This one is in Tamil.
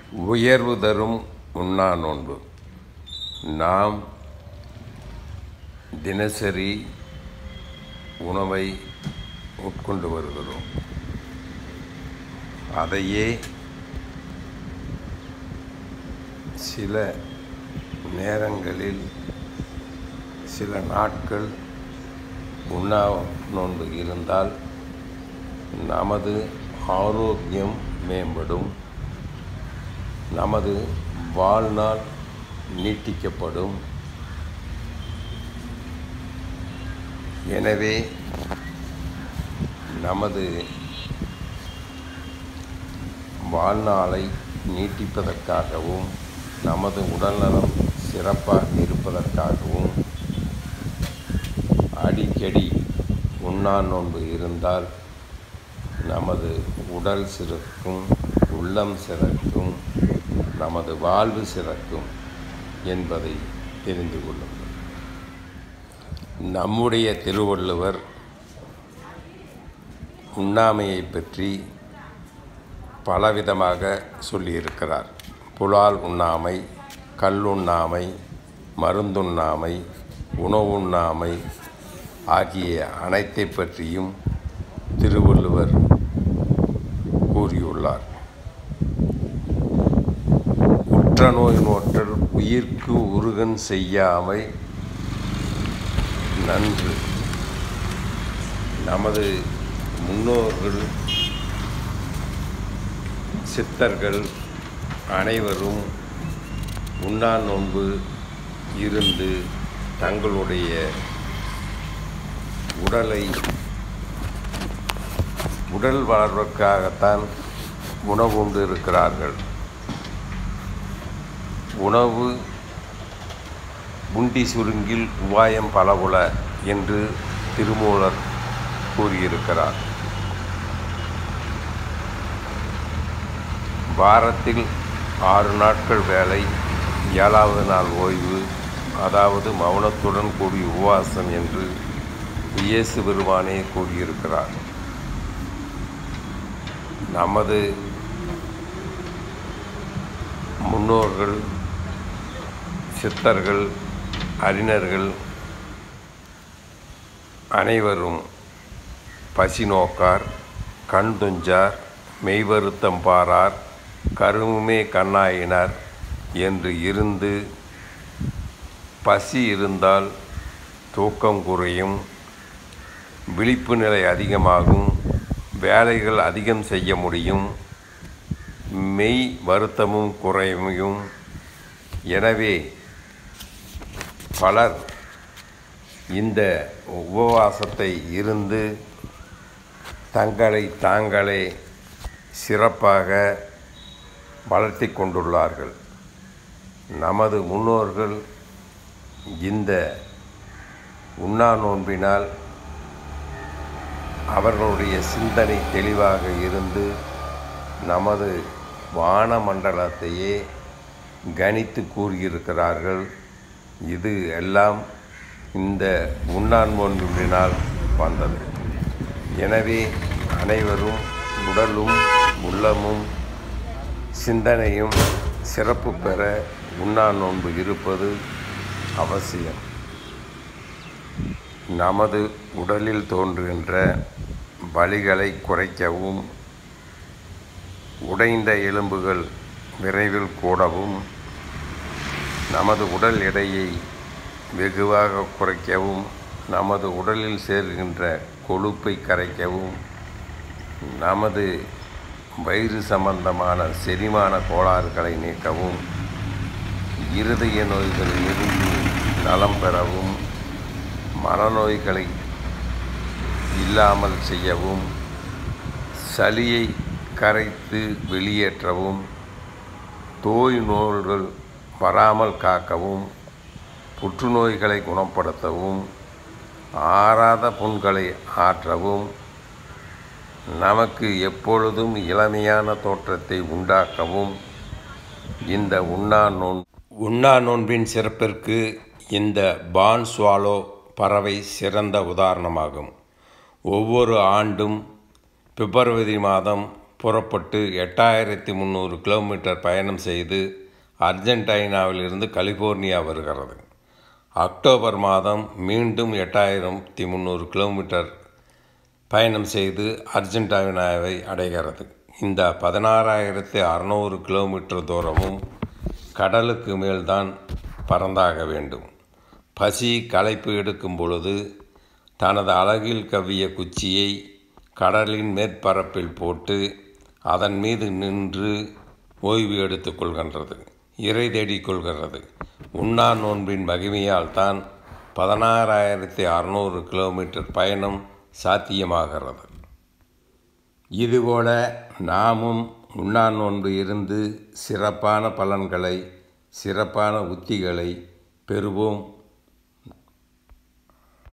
உயர்வு தரும் உண்ணா நோன்பு நாம் தினசரி உணவை உட்கொண்டு வருகிறோம் அதையே சில நேரங்களில் சில நாட்கள் உண்ணா நோன்பு இருந்தால் நமது ஆரோக்கியம் மேம்படும் நமது வாழ்நாள் நீட்டிக்கப்படும் எனவே நமது வாழ்நாளை நீட்டிப்பதற்காகவும் நமது உடல்நலம் சிறப்பாக இருப்பதற்காகவும் அடிக்கடி உண்ணா நோன்பு இருந்தால் நமது உடல் சிறக்கும் உள்ளம் சிறக்கும் நமது வாழ்வு சிறக்கும் என்பதை தெரிந்து கொள்ளுங்கள் நம்முடைய திருவள்ளுவர் உண்ணாமையை பற்றி பலவிதமாக சொல்லியிருக்கிறார் புலால் உண்ணாமை கல்லுண்ணாமை மருந்துண்ணாமை உணவுண்ணாமை ஆகிய அனைத்தை பற்றியும் திருவள்ளுவர் கூறியுள்ளார் உற்ற நோய் நோற்றல் உயிர்க்கு உருகன் செய்யாமை நன்று நமது முன்னோர்கள் சித்தர்கள் அனைவரும் உண்ணா நோன்பு இருந்து தங்களுடைய உடலை உடல் வளர்வதற்காகத்தான் உணவு உண்டு இருக்கிறார்கள் உணவு உண்டி சுருங்கில் உபாயம் பலவுல என்று திருமூலர் கூறியிருக்கிறார் வாரத்தில் ஆறு நாட்கள் வேலை ஏழாவது நாள் ஓய்வு அதாவது மௌனத்துடன் கூடிய உபவாசம் என்று இயேசு பெருமானே கூறியிருக்கிறார் நமது முன்னோர்கள் சித்தர்கள் அறிஞர்கள் அனைவரும் பசி நோக்கார் கண் துஞ்சார் மெய்வருத்தம் பாரார் கருவுமே கண்ணாயினார் என்று இருந்து பசி இருந்தால் தூக்கம் குறையும் விழிப்பு நிலை அதிகமாகும் வேலைகள் அதிகம் செய்ய முடியும் மெய் வருத்தமும் குறையும் எனவே பலர் இந்த உபவாசத்தை இருந்து தங்களை தாங்களே சிறப்பாக வளர்த்தி கொண்டுள்ளார்கள் நமது முன்னோர்கள் இந்த உண்ணா நோன்பினால் அவர்களுடைய சிந்தனை தெளிவாக இருந்து நமது வானமண்டலத்தையே கணித்து கூறியிருக்கிறார்கள் இது எல்லாம் இந்த உண்ணான் நோன்பினால் வந்தது எனவே அனைவரும் உடலும் உள்ளமும் சிந்தனையும் சிறப்பு பெற உண்ணா நோன்பு இருப்பது அவசியம் நமது உடலில் தோன்றுகின்ற வலிகளை குறைக்கவும் உடைந்த எலும்புகள் விரைவில் கூடவும் நமது உடல் எடையை வெகுவாக குறைக்கவும் நமது உடலில் சேர்கின்ற கொழுப்பை கரைக்கவும் நமது வயிறு சம்பந்தமான செரிமான கோளாறுகளை நீக்கவும் இருதய நோய்களிலிருந்து நலம் பெறவும் மனநோய்களை இல்லாமல் செய்யவும் சளியை கரைத்து வெளியேற்றவும் தோய் நோய்கள் வராமல் காக்கவும் புற்றுநோய்களை குணப்படுத்தவும் ஆறாத புண்களை ஆற்றவும் நமக்கு எப்பொழுதும் இளமையான தோற்றத்தை உண்டாக்கவும் இந்த உண்ணா நோன் உண்ணா நோன்பின் சிறப்பிற்கு இந்த பான் சுவாலோ பறவை சிறந்த உதாரணமாகும் ஒவ்வொரு ஆண்டும் பிப்ரவரி மாதம் புறப்பட்டு எட்டாயிரத்தி முந்நூறு கிலோமீட்டர் பயணம் செய்து அர்ஜென்டினாவிலிருந்து கலிஃபோர்னியா வருகிறது அக்டோபர் மாதம் மீண்டும் எட்டாயிரத்தி முந்நூறு கிலோமீட்டர் பயணம் செய்து அர்ஜென்டினாவை அடைகிறது இந்த பதினாறாயிரத்தி அறநூறு கிலோமீட்டர் தூரமும் கடலுக்கு மேல்தான் பறந்தாக வேண்டும் பசி களைப்பு எடுக்கும் பொழுது தனது அழகில் கவ்விய குச்சியை கடலின் மேற்பரப்பில் போட்டு அதன் மீது நின்று ஓய்வு எடுத்துக்கொள்கின்றது இறை தேடிக்கொள்கிறது உண்ணா நோன்பின் மகிமையால் தான் பதினாறாயிரத்தி அறநூறு கிலோமீட்டர் பயணம் சாத்தியமாகிறது இதுபோல நாமும் உண்ணா நோன்பு இருந்து சிறப்பான பலன்களை சிறப்பான உத்திகளை பெறுவோம்